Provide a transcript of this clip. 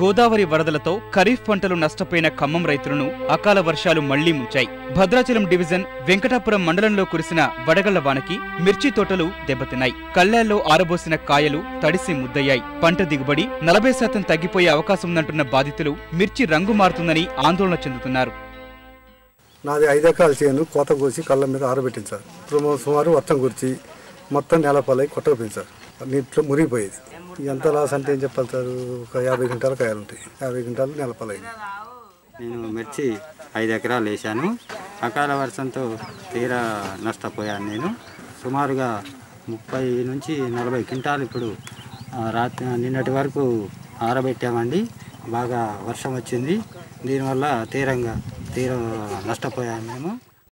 గోదావరి వరదలతో ఖరీఫ్ పంటలు నష్టపోయిన ఖమ్మం రైతులను అకాల వర్షాలు మళ్లీ ముంచాయి భద్రాచలం డివిజన్ వెంకటాపురం మండలంలో కురిసిన వడగళ్ల వానకి మిర్చి తోటలు దెబ్బతిన్నాయి కళ్లాల్లో ఆరబోసిన కాయలు తడిసి ముద్దయ్యాయి పంట దిగుబడి నలభై శాతం తగ్గిపోయే అవకాశం ఉందంటున్న బాధితులు మిర్చి రంగు మారుతుందని ఆందోళన చెందుతున్నారు నాది ఐదు ఎకరాల చేను కోత కోసి కళ్ళ మీద ఆరబెట్టింది సార్ ఇప్పుడు సుమారు వర్షం కురిచి మొత్తం నేలపాలై కొట్టకపోయింది సార్ నీటిలో మురిగిపోయేది ఎంత లాస్ అంటే ఏం చెప్పాలి సార్ ఒక యాభై క్వింటాలు కాయలు ఉంటాయి యాభై క్వింటాలు నేలపాలైంది నేను మిర్చి ఐదు ఎకరాలు వేసాను అకాల వర్షంతో తీరా నష్టపోయాను నేను సుమారుగా ముప్పై నుంచి నలభై క్వింటాలు ఇప్పుడు ఆ, రాత్రి నిన్నటి వరకు ఆరబెట్టామండి బాగా వర్షం వచ్చింది దీనివల్ల తీరంగా తీర నష్టపోయాము మేము